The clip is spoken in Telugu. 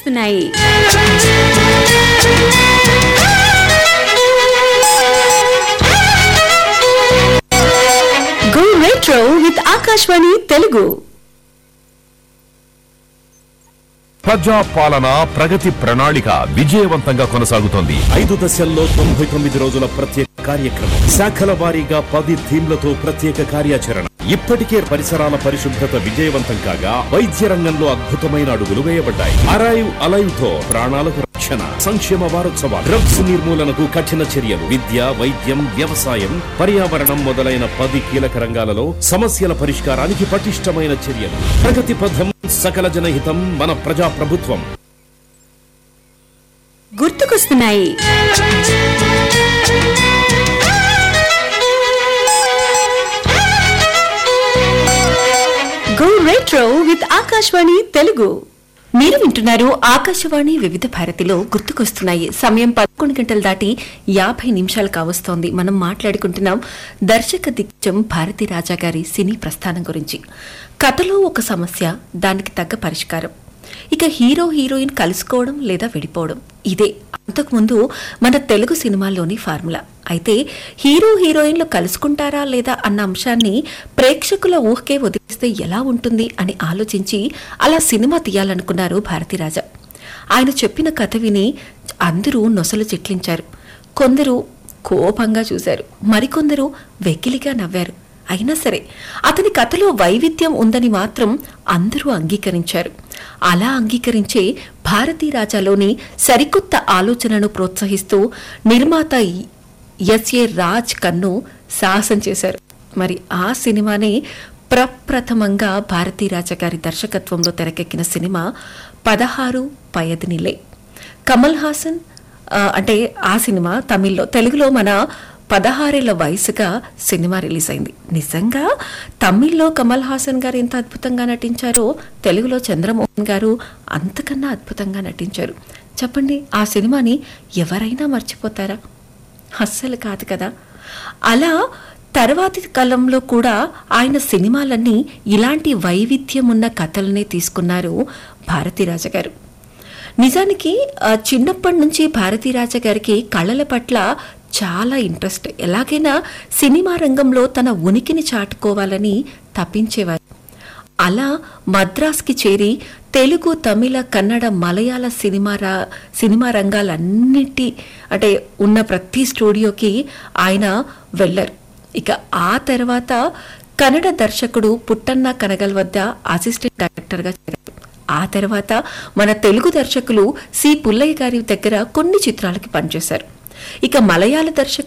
గుర్తుకొస్తున్నాయి go retro with Akashvani Telugu ప్రజా పాలన ప్రగతి ప్రణాళిక విజయవంతంగా కొనసాగుతోంది ఐదు దశల్లో తొంభై తొమ్మిది రోజుల ప్రత్యేక కార్యక్రమం శాఖల వారీగా పది థీమ్లతో ప్రత్యేక కార్యాచరణ ఇప్పటికే పరిసరాల పరిశుభ్రత విజయవంతం కాగా వైద్య రంగంలో అద్భుతమైన అడుగులు వేయబడ్డాయి అరైవ్ అలైవ్ తో ప్రాణాలకు రక్షణ సంక్షేమ వారోత్సవాలు డ్రగ్స్ నిర్మూలనకు కఠిన చర్యలు విద్య వైద్యం వ్యవసాయం పర్యావరణం మొదలైన పది కీలక రంగాలలో సమస్యల పరిష్కారానికి పటిష్టమైన చర్యలు ప్రగతి పథం సకల జనహితం మన ప్రజా ప్రభుత్వం గుర్తుకొస్తున్నాయి go retro with Akashvani Telugu మీరు వింటున్నారు ఆకాశవాణి వివిధ భారతిలో గుర్తుకొస్తున్నాయి సమయం పదకొండు గంటలు దాటి యాభై నిమిషాలు కావస్తోంది మనం మాట్లాడుకుంటున్నాం దర్శక దిగ్గజం భారతీ రాజా గారి సినీ ప్రస్థానం గురించి కథలో ఒక సమస్య దానికి తగ్గ పరిష్కారం ఇక హీరో హీరోయిన్ కలుసుకోవడం లేదా విడిపోవడం ఇదే అంతకుముందు మన తెలుగు సినిమాల్లోని ఫార్ములా అయితే హీరో హీరోయిన్లు కలుసుకుంటారా లేదా అన్న అంశాన్ని ప్రేక్షకుల ఊహకే వదిలేస్తే ఎలా ఉంటుంది అని ఆలోచించి అలా సినిమా తీయాలనుకున్నారు భారతీరాజా ఆయన చెప్పిన కథ విని అందరూ నొసలు చిట్లించారు కొందరు కోపంగా చూశారు మరికొందరు వెకిలిగా నవ్వారు అయినా సరే అతని కథలో వైవిధ్యం ఉందని మాత్రం అందరూ అంగీకరించారు అలా అంగీకరించే భారతీ రాజాలోని సరికొత్త ఆలోచనను ప్రోత్సహిస్తూ నిర్మాత ఎస్ఏ రాజ్ కన్ను సాహసం చేశారు మరి ఆ సినిమానే ప్రప్రథమంగా భారతీ రాజా గారి దర్శకత్వంలో తెరకెక్కిన సినిమా పదహారు పయదినిలే కమల్ హాసన్ ఆ, అంటే ఆ సినిమా తమిళ్లో తెలుగులో మన పదహారేళ్ల వయసుగా సినిమా రిలీజ్ అయింది నిజంగా తమిళ్లో కమల్ హాసన్ గారు ఎంత అద్భుతంగా నటించారో తెలుగులో చంద్రమోహన్ గారు అంతకన్నా అద్భుతంగా నటించారు చెప్పండి ఆ సినిమాని ఎవరైనా మర్చిపోతారా అస్సలు కాదు కదా అలా తర్వాతి కాలంలో కూడా ఆయన సినిమాలన్నీ ఇలాంటి వైవిధ్యం ఉన్న కథలనే తీసుకున్నారు భారతీరాజ గారు నిజానికి ఆ, చిన్నప్పటి నుంచి భారతీరాజ గారికి కళల పట్ల చాలా ఇంట్రెస్ట్ ఎలాగైనా సినిమా రంగంలో తన ఉనికిని చాటుకోవాలని తప్పించేవారు అలా మద్రాస్కి చేరి తెలుగు తమిళ కన్నడ మలయాళ సినిమా రా సినిమా రంగాలన్నిటి అంటే ఉన్న ప్రతి స్టూడియోకి ఆయన వెళ్ళరు ఇక ఆ తర్వాత కన్నడ దర్శకుడు పుట్టన్న కనగల్ వద్ద అసిస్టెంట్ డైరెక్టర్గా చేరారు ఆ తర్వాత మన తెలుగు దర్శకులు సి పుల్లయ్య గారి దగ్గర కొన్ని చిత్రాలకి పనిచేశారు ఇక మలయాళ దర్శకుడు